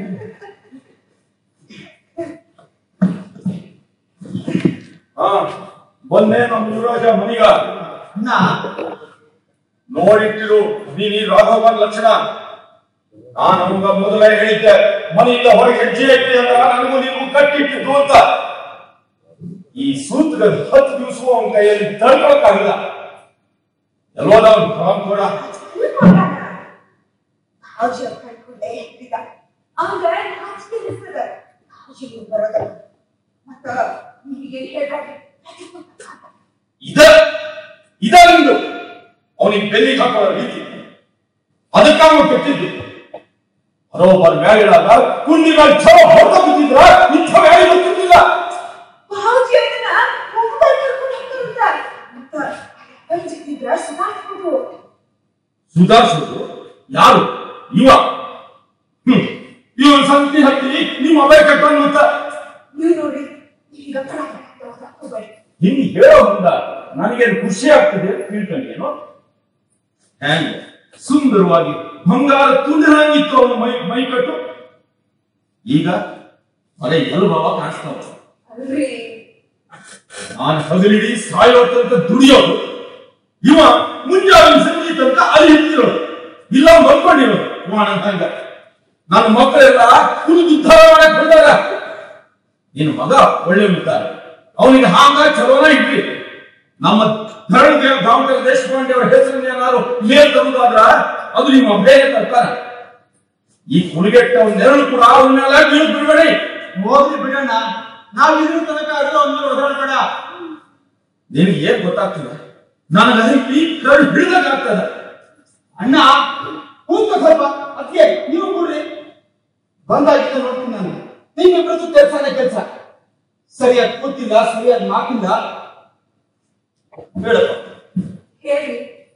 ಹಾ ಬಂದೆ ನಮ್ಮ ಯುವರಾಜ ಮನಿಗ ಅಣ್ಣ ನೋಡಿಟ್ಟಿರು ನೀನು ಈ ರಾಘವನ್ ಲಕ್ಷಣ ನಾನು ನಮಗ ಮೊದಲೇ ಹೇಳಿದ್ದೆ ಮನೆಯಿಂದ ಹೊರಗೆ ಹೆಜ್ಜೆ ಇಟ್ಟಿ ಅಂದ್ರ ನನಗೂ ನೀವು ಕಟ್ಟಿಟ್ಟಿದ್ದು ಅಂತ ಈ ಸೂತ್ರ ಹತ್ತು ದಿವಸ ಅವನ ಕೈಯಲ್ಲಿ ತಡ್ಕೊಳಕ್ಕಾಗಿಲ್ಲ ಎಲ್ಲೋದ ಅವನು ಫಾರ್ಮ್ ಕೂಡ ಹಾಜಿ ಕಳ್ಕೊಂಡೆ ಹೇಳ್ತಿದ್ದ ಆಗ ನಾಚಿಕೆ ಅನಿಸ್ತದ ಹಾಜಿ ಬರೋದಲ್ಲ ಮತ್ತ ನಿಮಗೆ ಹೇಳ್ಬೇಡಿ ಇದ ಇದ ನಿಂದು ಅವನಿಗೆ ಬೆನ್ನಿಗೆ ಹಾಕೋ ರೀತಿ ಅದಕ್ಕೆ ಅವನು ಕೆಟ್ಟಿದ್ದು ಬರೋಬ್ಬರ ಮ್ಯಾಲಿಡಾಗ ಕುಂದಿಗಳ ಛಲ ಹೊಡೆದ ಬಿದ್ದಿದ್ರ ಇಂಥ ಮ್ಯಾಲಿ ಗೊತ್ತಿರ್ಲಿಲ್ಲ ಬಾವುಜಿ ಅದನ್ನ ಮುಂಬೈ ಕರ್ಕೊಂಡು ಹೋಗ್ತಾರಂತ ಮತ್ತ ಅಂಜಿದ್ರ ಸುಧಾರಿಸ್ಬೋದು ಸುಧಾರಿಸುದು ಯಾರು ಇವ ಹ್ಮ್ ಇವನ್ ಸಂತಿ ಹತ್ತಿ ನಿಮ್ಮ ಮೊಬೈಲ್ ಕಟ್ಟೋನು ಅಂತ ನೀವು ನೋಡಿ ಈಗ ಕಳ ಹೋಗ್ಬೇಡಿ ಹಿಂಗ್ ಹೇಳೋ ಮುಂದ ನನಗೇನು ಖುಷಿ ಆಗ್ತದೆ ಅಂತ ತಿಳ್ಕೊಂಡೇನು ಹ್ಯಾಂಗ ಸುಂದರವಾಗಿ ಬಂಗಾರ ತುಂಡಿರಂಗಿತ್ತು ಅವನ ಮೈ ಮೈ ಕಟ್ಟು ಈಗ ಅದೇ ಎಲ್ಬವ ಕಾಣಿಸ್ತಾವ ಅಲ್ರಿ ನಾನು ಹಗಲಿಡಿ ಸಾಯೋ ತನಕ ದುಡಿಯೋದು ಇವ ಮುಂಜಾನೆ ಸಂಜೆ ತನಕ ಅಲ್ಲಿ ಹಿಡ್ತಿರೋದು ಇಲ್ಲ ಮಲ್ಕೊಂಡಿರೋದು ಇವ ನನ್ನ ಹಂಗ ನನ್ನ ಮಕ್ಕಳೆಲ್ಲ ಕುಡಿದು ಉದ್ಧಾರ ಮಾಡಕ್ ಬಂದಾಗ ನಿನ್ನ ಮಗ ಒಳ್ಳೆ ಇರ್ತಾರೆ ಅವನಿಗೆ ಹಾಂಗ ಚಲೋನ ಇಡ್ರಿ ನಮ್ಮ ಧರಣಿ ಡಾಕ್ಟರ್ ದೇಶಪಾಂಡೆ ಅವರ ಹೆಸರನ್ನ ಏನಾದ್ರು ಮೇಲ್ ತರುವುದಾದ್ರ ಅದು ನಿಮ್ಮ ಬೇರೆ ತರ್ತಾರ ಈ ಕುಣಿಗೆಟ್ಟ ನೆರಳು ಕೂಡ ಅವನ್ನೆಲ್ಲ ನೀವು ಬಿಡಬೇಡಿ ಹೋಗ್ಲಿ ಬಿಡಣ್ಣ ನಾವ್ ಇದ್ರ ತನಕ ಅದು ಅವ್ನ ಮೇಲೆ ಒದಾಡ್ಬೇಡ ನಿನಗೆ ಏನ್ ಗೊತ್ತಾಗ್ತದೆ ನನಗೆ ಹರಿಪಿ ಕರ್ಡ್ ಹಿಡಿದಾಗ ಆಗ್ತದ ಅಣ್ಣ ಕೂತ ಸ್ವಲ್ಪ ಅದಕ್ಕೆ ನೀವು ಕೂಡ್ರಿ ಬಂದಾಗಿದ್ದ ನೋಡ್ತೀನಿ ನಾನು ನಿಮ್ಮಿಬ್ಬರದ್ದು ಕೆಲಸನೇ ಕೆಲಸ ಸರಿಯಾಗಿ ಕೂತಿಲ್ಲ ಸರಿಯಾಗಿ ಮಾತಿಲ್ಲ ಹೇಳಪ್ಪ ಹೇಳಿ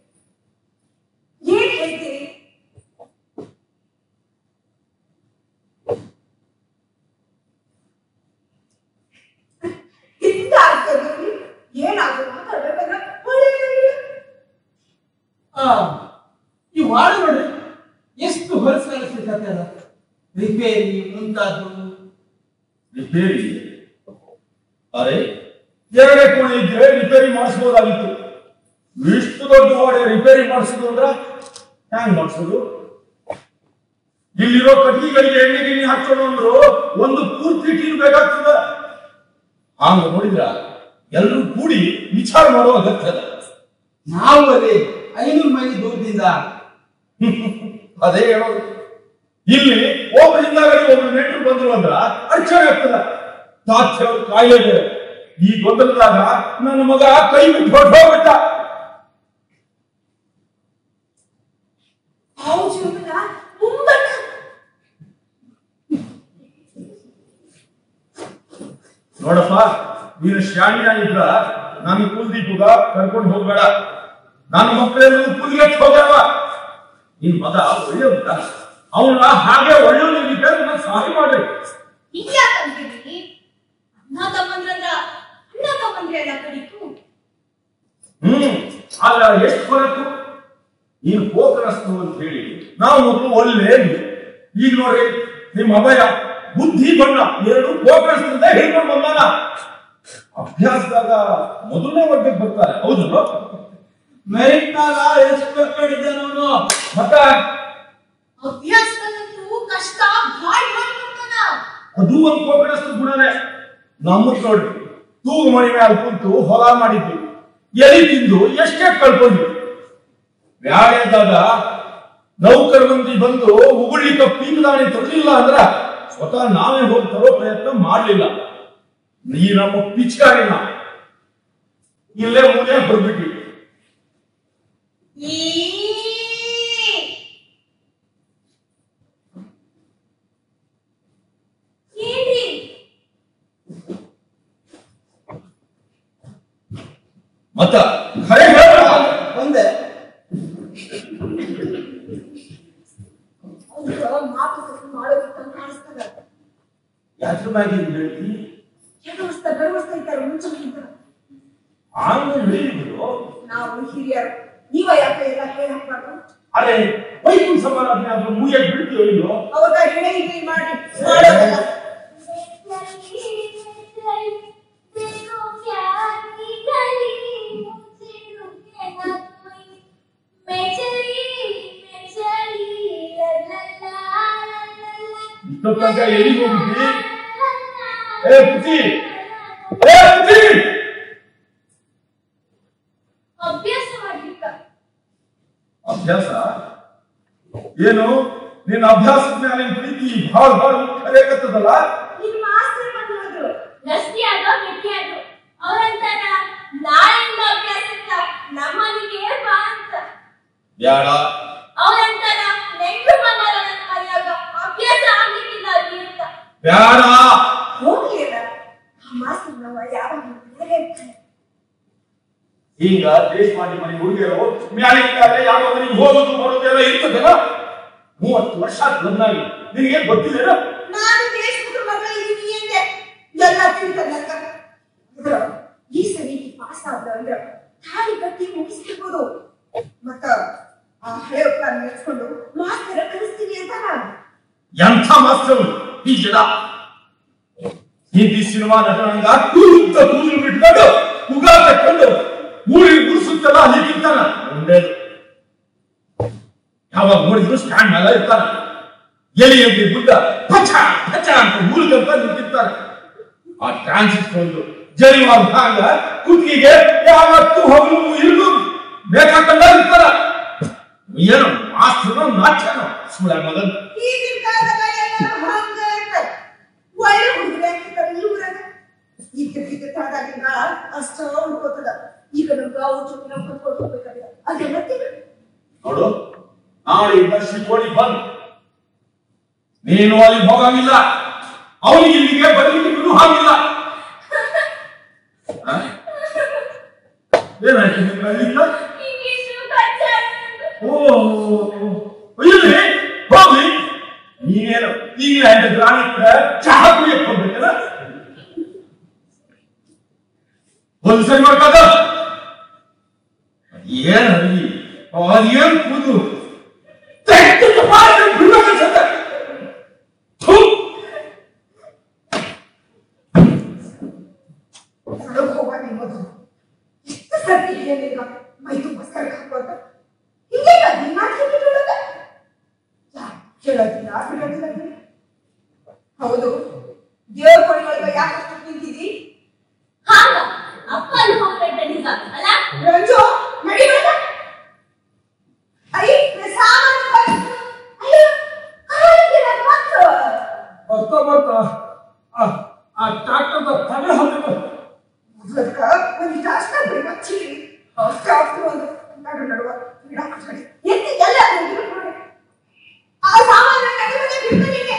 ಏನ್ ಹೇಳ್ತೀರಿ ಹಿಂದ ಆಗ್ತದ್ರಿ ಏನಾದ್ರು ಮಾತಾಡ್ಬೇಕಂದ್ರೆ ಒಳ್ಳೆಯದಾಗಿಲ್ಲ ಆ, ಈ ವಾಡ ನೋಡ್ರಿ ಎಷ್ಟು ಹೊಲಸು ಕಾಣಿಸ್ಲಿಕ್ಕೆ ಅದ ರಿಪೇರಿ ಮುಂತಾದ್ದು ರಿಪೇರಿ ಅರೆ ಎರಡೇ ಕೋಣೆ ಇದ್ರೆ ರಿಪೇರಿ ಮಾಡಿಸ್ಬೋದಾಗಿತ್ತು ಇಷ್ಟು ದೊಡ್ಡ ಗೋಡೆ ರಿಪೇರಿ ಮಾಡಿಸೋದು ಅಂದ್ರ ಹ್ಯಾಂಗ್ ಮಾಡಿಸೋದು ಇಲ್ಲಿರೋ ಕಟ್ಟಿಗೆಗಳಿಗೆ ಎಣ್ಣೆ ಗಿಣ್ಣೆ ಹಾಕೋಣ ಅಂದ್ರು ಒಂದು ಪೂರ್ತಿ ಟೀನ್ ಬೇಕಾಗ್ತದ ಹಂಗ ನೋಡಿದ್ರ ಎಲ್ಲರೂ ಕೂಡಿ ವಿಚಾರ ಮಾಡೋ ಅಗತ್ಯ ಅದ ನಾವು ಅದೇ ಐನೂರು ಮೈಲಿ ದೂರದಿಂದ ಅದೇ ಹೇಳೋದು ಇಲ್ಲಿ ಒಬ್ಬರಿಂದ ಒಬ್ರು ನೆಂಟರು ಬಂದ್ರು ಅಂದ್ರ ಅಡಚಣೆ ಆಗ್ತದ ತಾತ್ಯ ಕಾಯಿಲೆ ಬೇರೆ. ಈ ಗೊಂದಲದಾಗ ನನ್ನ ಮಗ ಕೈ ಬಿಟ್ಟು ಹೊರಟೋಗ್ಬಿಟ್ಟ ನಾವು ಜೀವನ ಮುಂಬಣ್ಣ ನೋಡಪ್ಪ ನೀನು ಶಾಣಿನ ಇದ್ರ ನಾನು ಕುಲ್ದೀಪುಗ ಕರ್ಕೊಂಡು ಹೋಗ್ಬೇಡ ನನ್ನ ಮಕ್ಕಳೆಲ್ಲ ಕುಲ್ಗೆಟ್ ಹೋಗ್ಯಾವ ನಿನ್ ಮಗ ಒಳ್ಳೆ ಉಂಟ ಅವನ ಹಾಗೆ ಒಳ್ಳೆಯವನಿಗೆ ನಾನು ಸಹಾಯ ಮಾಡ್ರಿ ಹಿಂಗ್ಯಾಕಂತೀರಿ ಅಣ್ಣ ತಮ್ಮಂದ್ರಲ್ಲ ಅಣ್ಣ ತಮ್ಮಂದ್ರೆ ಎಲ್ಲ ಕಡಿತು ಹ್ಮ್ ಅಲ್ಲ ಎಷ್ಟು ಹೊರತು ನೀನು ಹೋಗ್ರಸ್ತು ಅಂತ ಹೇಳಿ ನಾವು ಮೊದಲು ಒಳ್ಳೆ ಅಂದ್ವಿ. ಈಗ ನೋಡ್ರಿ ನಿಮ್ಮ ಅಭಯ ಬುದ್ಧಿ ಬಣ್ಣ ಎರಡು ಹೋಗ್ರಸ್ತಿಂದ ಹೇಳ್ಕೊಂಡು ಬಂದಾನ ಅಭ್ಯಾಸದಾಗ ಮೊದಲನೇ ವರ್ಗಕ್ಕೆ ಬರ್ತಾರೆ ಹೌದಲ್ವ ಮೆರಿಟ್ನಾಗ ಎಷ್ಟು ಕಡಿದ್ದಾನ ಅವನು ಮತ್ತ ಅಭ್ಯಾಸದಲ್ಲಂತೂ ಕಷ್ಟ ಭಾಳ ಮಾಡ್ಕೊಂತಾನ ಅದು ಒಂದು ಕೋಪಿನಸ್ತು ಗುಣನೇ ನಮ್ಮದ್ ನೋಡ್ರಿ ತೂಗು ಮಣಿ ಮ್ಯಾಲ ಕುಂತು ಹೊಲ ಮಾಡಿದ್ವಿ ಎಲಿ ತಿಂದು ಎಷ್ಟೇ ಕಳ್ಕೊಂಡ್ವಿ ವ್ಯಾಳ್ಯದಾಗ ನೌಕರ ಮಂದಿ ಬಂದು ಉಗುಳಿಕ ಪೀಂಗದಾಣಿ ತರಲಿಲ್ಲ ಅಂದ್ರ ಸ್ವತಃ ನಾವೇ ಹೋಗಿ ತರೋ ಪ್ರಯತ್ನ ಮಾಡ್ಲಿಲ್ಲ ಈ ನಮ್ಮ ಪಿಚ್ಕಾರಿನ ಇಲ್ಲೇ ಮೂಲೆ ಬಂದ್ಬಿಟ್ಟಿ ಈ ಏನ್ರಿ ಮತ್ತ ಖರೆ ಹೇಳ್ಬೇಡ. ಒಂದೇ ಅವ್ರ ಮಾತುಕತೆ ಮಾಡೋದಕ್ಕೆ ಕಾಣಿಸ್ತದ ಯಾತ್ರ ಮ್ಯಾಗೆ ಹಿಂಗ್ ಹೇಳ್ತಿ ಕೆಡವಸ್ತಾ ಬೆಳವಸ್ತಾ ಇದ್ದಾರೆ ಮುಂಚೆಗಿಂತ ಆಮೇಲೆ ಹೇಳಿದ್ರು ನಾವು ಹಿರಿಯರು ನೀವ ಯಾಕೆ ಎಲ್ಲ ಹೇಳಕ್ಬಾರ್ದು ಅರೆ ವೈಕುಂಠ ಸಮಾರಾಧನೆ ಆದ್ರೂ ಮುಗಿಯಕ್ ಬಿಡ್ತೀವೋ ಇಲ್ಲೋ ಅವಾಗ ಹಿಡಿ ಹಿಡಿ ಮಾಡಿ ಮಾಡೋದಲ್ಲ देखो प्यार की गली मुझे रुके ना कोई मैं चली मैं चली ला ला ला ला ला ಇಷ್ಟೊತ್ತು ತನಕ ಎಲ್ಲಿಗೆ ಹೋಗಿದ್ವಿ ಏ ಪುಟಿ ಏ ಪುಟಿ ಅಭ್ಯಾಸ ಮಾಡ್ಲಿಕ್ಕ ಅಭ್ಯಾಸ ಏನು ನಿನ್ನ ಅಭ್ಯಾಸದ ಮೇಲೆ ನಿನ್ ಪ್ರೀತಿ ಭಾಳ ಭಾಳ ಕರೆಯಕತ್ತದಲ್ಲ ನಿಮ್ ಮಾಸ್ತರ್ ಬಂದು ಹೋದ್ರು ಗಸ್ತಿಯಾಗ ಗಟ್ಟಿಯಾಗ ಅವ್ರಂತಾರ ನಾಳೆಯಿಂದ ಅಭ್ಯಾಸಕ್ಕ ನಮ್ಮನಿಗೆ ಬಾ ಅಂತ ಬ್ಯಾಡ ಅವ್ರಂತಾರ ನೆಂಟರು ಬಂದಾರ ನನ್ನ ಮನೆಯಾಗ ಅಭ್ಯಾಸ ಆಗ್ಲಿಕ್ಕಿಲ್ಲ ಅಲ್ಲಿ ಅಂತ ಬ್ಯಾಡ ಹೋಗ್ಲಿ ಅಲ್ಲ ಆ ಮಾಸ್ತರ್ ನಾವು ಯಾವಾಗ ಬೇರೆ ಇರ್ತಾರೆ ಈಗ ದೇಶ ಮಾಡಿ ಮನೆ ಹುಡುಗಿಯರು ಮ್ಯಾಲೆ ಇದ್ದಾರೆ ಯಾವ ಮನೆಗೆ ಹೋಗೋದು ಬರೋದು ಎಲ್ಲ ಇರ್ತದಲ್ಲ ಮೂವತ್ತು ವರ್ಷ ಆತ್ ಬಂದಾಗಿ ನಿನಗೆ ಗೊತ್ತಿಲ್ಲ ನಾನು ದೇಶಮುಖ ಮಗಳ ಇದೀನಿ ಅಂದೆ ಎಲ್ಲ ತಿಳ್ಕೊಂಡಕ್ಕ ಈ ಸರಿ ಪಾಸ್ ಆದ ಅಂದ್ರ ತಾಳಿ ಕಟ್ಟಿ ಮುಗಿಸ್ತಿರ್ಬೋದು ಮತ್ತ ಆ ಹಳೆ ಪ್ಲಾನ್ ನೆಚ್ಕೊಂಡು ಮಾಸ್ತರ ಕಲಿಸ್ತೀನಿ ಅಂತ ನಾನು ಎಂಥ ಮಾಸ್ತರು ಈ ಜನ ಹಿಂದಿ ಸಿನಿಮಾ ನಟನಂಗ ಉದ್ದ ಕೂದಲು ಬಿಟ್ಕೊಂಡು ಉಗ ತಕ್ಕೊಂಡು ಊರಿಗೆ ಗುಡಿಸುತ್ತಲ್ಲ ಹೀಗಿರ್ತಾನ ಒಳ್ಳೇದು ಯಾವಾಗ ನೋಡಿದ್ರು ಸ್ಟ್ಯಾಂಡ್ ಮೇಲೆ ಇರ್ತಾನ ಎಲಿ ಎಲ್ಲಿ ಬುದ್ಧ ಪಚ ಪಚ ಅಂತ ಊರಿಗಂತ ನಿಂತಿರ್ತಾನೆ ಆ ಟ್ರಾನ್ಸಿಸ್ಟರ್ ಒಂದು ಜರಿವಾದ ಹಾಂಗ ಕುತ್ತಿಗೆ ಯಾವತ್ತು ಹಗಲು ಇರುದು ಬೇಕಾಕಂಡ ಇರ್ತಾರ ಏನು ಮಾಸ್ತರು ನಾಚ್ಯಾನೋ ಸುಳ್ಳ ಮಗನ್ ಈಗಿನ ಕಾಲದಾಗ ಎಲ್ಲರೂ ಹಂಗ ಇರ್ತಾರೆ ಒಳ್ಳೆ ಹುಡುಗರು ಹಾಕಿರ್ತಾರೆ ಈ ಊರಾಗ ಇದ್ದಕ್ಕಿದ್ದ ತಾದಾಗಿನ ಕಾಲ ಅಷ್ಟ ಹುಡ್ಕೋತದ ಈಗ ನಮ್ಗೆ ಅವ್ರ ಜೊತೆ ನಾವು ಕಲ್ಕೊಂಡು ಹೋಗ್ಬೇಕಾಗಿದೆ ಅದೆಲ್ಲ ತಿಳಿ ನೋಡು ನಾಳೆಯಿಂದ ಶಿಕೋಡಿ ಬಂದ್ ನೀನು ಅಲ್ಲಿಗೆ ಹೋಗಂಗಿಲ್ಲ ಅವನಿಗೆ ಇಲ್ಲಿಗೆ ಬರ್ಲಿಕ್ಕೆ ಬಿಡು ಹಾಗಿಲ್ಲ ಆ? ಏನಾಯ್ತು ನಿಮ್ಗೆ ಅಲ್ಲಿಂದ? ಇಂಗ್ಲಿಷು ಕಚ್ಚಾ ಓ ಇಲ್ಲಿ ಹೋಗ್ಲಿ ನೀನೇನು ಈಗಲೇ ಅಂತ ಗ್ರಾಮಿ ಕೂಡ ಚಹಾ ಕುಡಿಯಕ್ ಹೋಗ್ಬೇಕಲ್ಲ ಒಂದು ಸರಿ ಮಾಡ್ಕಾದ ಏನ್ ಹರಿ ಅದೇನ್ ಕೂದು ತೆಗ್ದು ಮಾಡಿ ಬಿಡ್ಬೇಕು ಅನ್ಸತ್ತೆ. ಥು. ಹೊರಗೆ ಹೋಗುವಾಗ ಮೊದಲು ಎಷ್ಟು ಸರ್ತಿ ಹೇಳಿಲ್ಲ ಮೈ ತುಂಬ ಸರ್ಕ ಹಾಕೋತ ಹಿಂಗೆ ಗದ್ದಿ ಮಾಡ್ಲಿಕ್ಕೆ ಹೇಳೋದ ಹೇಳೋದಿಲ್ಲ ಬಿಡೋದಿಲ್ಲ ಬಿಡು. ಹೌದು ದೇವ್ರ ಕೊಡಿಗಳಿಗೆ ಯಾಕೆ ಅಷ್ಟು ನಿಂತಿದಿ ಹಾಗ ಅಪ್ಪ ಅಲ್ಲಿ ಹೋಗ್ಬೇಡ ನಿಜ ಅಲ್ಲ ರಂಜು ನಡಿ ಬೇಡ ಅಯ್ಯ ಸಾಮಾನು ಬಂತು. ಅಯ್ಯೋ ಕಾಲಿಗೆ ನನ್ನ ಮತ್ತು ಬರ್ತಾ ಬರ್ತಾ ಆ- ಆ ಟ್ರಾಕ್ಟರ್ದ ತಲೆ ಹೊಂದಿದ್ದು ಮೊದಲಕ್ಕ ಒಂದಿಷ್ಟು ಅಷ್ಟ ಬೇಕಾಗ್ತಿರಿ ಅಷ್ಟ ಆಗ್ತು ಒಂದು ನಡು ನಡುವ ಬಿಡಾಕ ಸರಿ ಎತ್ತಿ ಎಲ್ಲ ಹೋಗಿರು ನೋಡಿ ಆ ಸಾಮಾನು ನಡಿ ಮನೆ ಬಿಡ್ತು ನಿಂಗೆ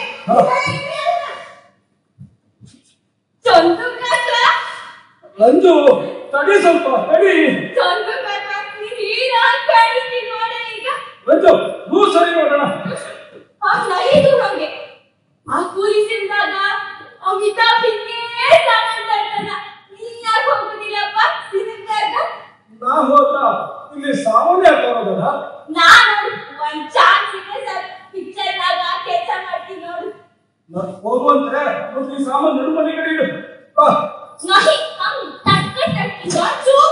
ಚಂದು ಕಾಕ ರಂಜು ತಡಿ ಸ್ವಲ್ಪ ತಡಿ ಚಂದು ಕಾಕ ನೀನ್ ಹೀರಾಗ್ ಕಾಣಿಸ್ತಿ ನೋಡ ಈಗ ರಂಜು ನೂ ಸರಿ ನೋಡೋಣ ಆ ನೈದು ನಮ್ಗೆ ಆ ಕೂಲಿಸಿಂದಾಗ ಅಮಿತಾಬ್ ಹಿಂಗೆ ಸಾಮಾನ್ ತರ್ತಾನ ನೀನ್ ಯಾಕೆ ಹೋಗುದಿಲ್ಲಪ್ಪ ಸಿನಿಮಾಗ ನಾ ಹೋದ್ರ ಇಲ್ಲಿ ಸಾಮಾನ್ಯ ಬರೋದಲ್ಲ ನಾನು ಒಂದ್ ಚಾನ್ಸ್ ಇದೆ ಸರ್ ಪಿಕ್ಚರ್ ನಾಗ ಕೆಲಸ ಮಾಡ್ತೀನಿ ನೋಡು ನಾನು ಹೋಗುವಂತೆ ಒಂದು ಈ ಸಾಮಾನು ನಡು ಮನೆ ಕಡೆ ಇಡು ಬಾ नहीं हम टक्कर टक्की चुप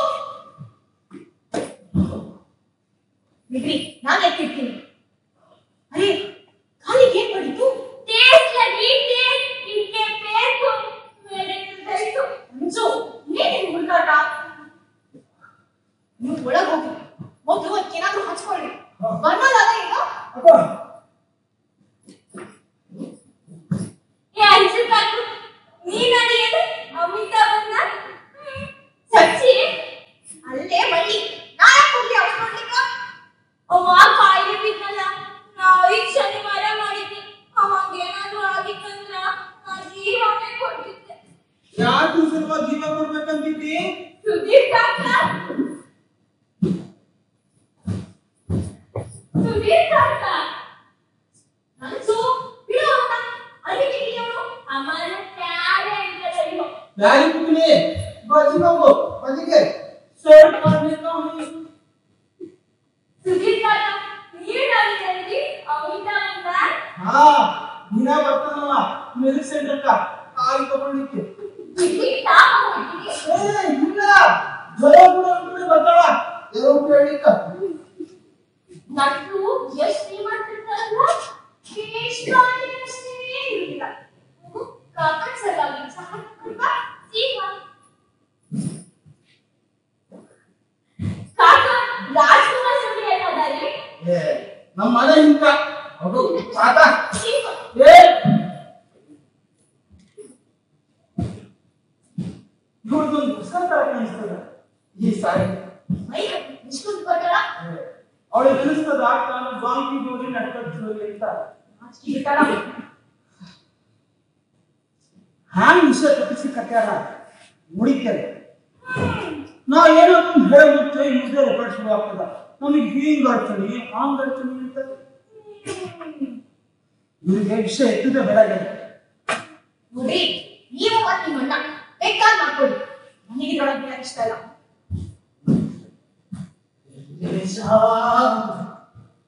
ಬಿಡ್ರಿ ನಾನು ಎತ್ತಿರ್ತೀನಿ ಅರೆ ಕಾಲಿಗೆ ಏನ್ ಮಾಡಿತು टेस्ट लगी टेस्ट इनके पैर को मेरे हृदय को ಅಂಜು ಏನೇನು ಹುಡುಗಾಟ ನೀವು ಒಳಗೆ ಹೋಗಿ ಮೊದಲು ಅದಕ್ಕೇನಾದ್ರೂ ಹಚ್ಕೊಳ್ಳಿ ಬನ್ನಲ್ಲ ಈಗ ಅಪ್ಪ ये ऐसे काकू नी नड़ी है अमिताभ बच्चन सच्ची ಸುಧೀರ್ ಕಾಕ ಸುಧೀರ್ ಕಾಕ ನನ್ಸು ಬಿಡು ಅವನ ಅದಕ್ಕೆ ಅವನು ಅಮ್ಮನ ಪ್ಯಾರೆ ಅಂತ ಹೇಳೋ ಬ್ಯಾರಿ ಕುಟ್ಲಿ ಬಜ್ಜಿ ಹೋಗು ಬದಿಗೆ ಸರ್ಟ್ ಮಾಡ್ಲಿಕ್ಕೆ ಅವ್ನಿಗೆ. ಸುಧೀರ್ ಕಾಕ ನೀಡಾಗಿದ್ದಲ್ಲಿ ಅವಿತ ಬಂದ ಹಾ ದಿನ ಬರ್ತಾನವ ಮೆಡಿಕ್ ಸೆಂಟರ್ಕ ಕಾಯಿ ತಗೊಳ್ಳಿಕ್ಕೆ ಇಲ್ಲಿ ತಾಪ ಹೋಗ್ತೀನಿ ಏ ಇಲ್ಲ ಜ್ವರ ಕೂಡ ಅಂದ್ಬಿಟ್ಟು ಬರ್ತಾಳ ಏನೋ ಕೇಳಿಕ್ಕ ನಟ್ಟು ಎಷ್ಟು ಶ್ರೀಮಂತಿರ್ತಾರಲ್ಲ ಕೇಶವಾಣಿಯಷ್ಟೇ ಇರಲಿಲ್ಲ ಕಾಕಡ್ ಸಲಾಗಿ ಸಹ ಕೃಪ ಸೀಮ ಕಾಕ ರಾಜ್ಕುಮಾರ್ ಸುದ್ದಿ ಏನಾದಾರಿ ಏ ನಮ್ಮ ಮನೆ ಹಿಂಕ ಅದು ಸಾಕ ಸೀಮ ಏ ಇವ್ರದೊಂದು ಹೊಸ ತರ ಕಾಣಿಸ್ತದ ಈ ಸಾರಿ ಮೈ ಇಷ್ಟೊಂದು ಕೊಟ್ಟಳ ಅವಳಿಗೆ ಅನಿಸ್ತದ ನಾನು ಬಾಂಕಿ ಹೋಗಿ ನಡ್ಕೊಂಡು ಜೋಲಿ ಅಂತ ಇರ್ತಾರ ಹ್ಯಾಂಗ್ ವಿಷಯ ತಪ್ಪಿಸಿ ಕಟ್ಟ್ಯಾರ ಮುಡಿತಾರೆ ನಾ ಏನೋ ಒಂದು ಹೇಳ್ಬಿಟ್ಟು ಇದೇ ರೆಕಾರ್ಡ್ ಶುರು ಆಗ್ತದ ನಮಗೆ ಹಿಂಗ್ ಅಡ್ಚಣಿ ಹಾಂಗ್ ಅಡ್ಚಣಿ ಅಂತ ಇವ್ರಿಗೆ ವಿಷಯ ಎತ್ತಿದೆ ಬೆಳಗ್ಗೆ ನೋಡ್ರಿ ನೀವು ಮತ್ತೆ ನಿಮ್ಮ ಅಣ್ಣ ಬೇಕಾದ್ ಮಾಡ್ಕೊಳ್ಳಿ ನನಗೆ ಇದ್ರೊಳಗೆ ಇಷ್ಟ ಇಲ್ಲ ದೇಶ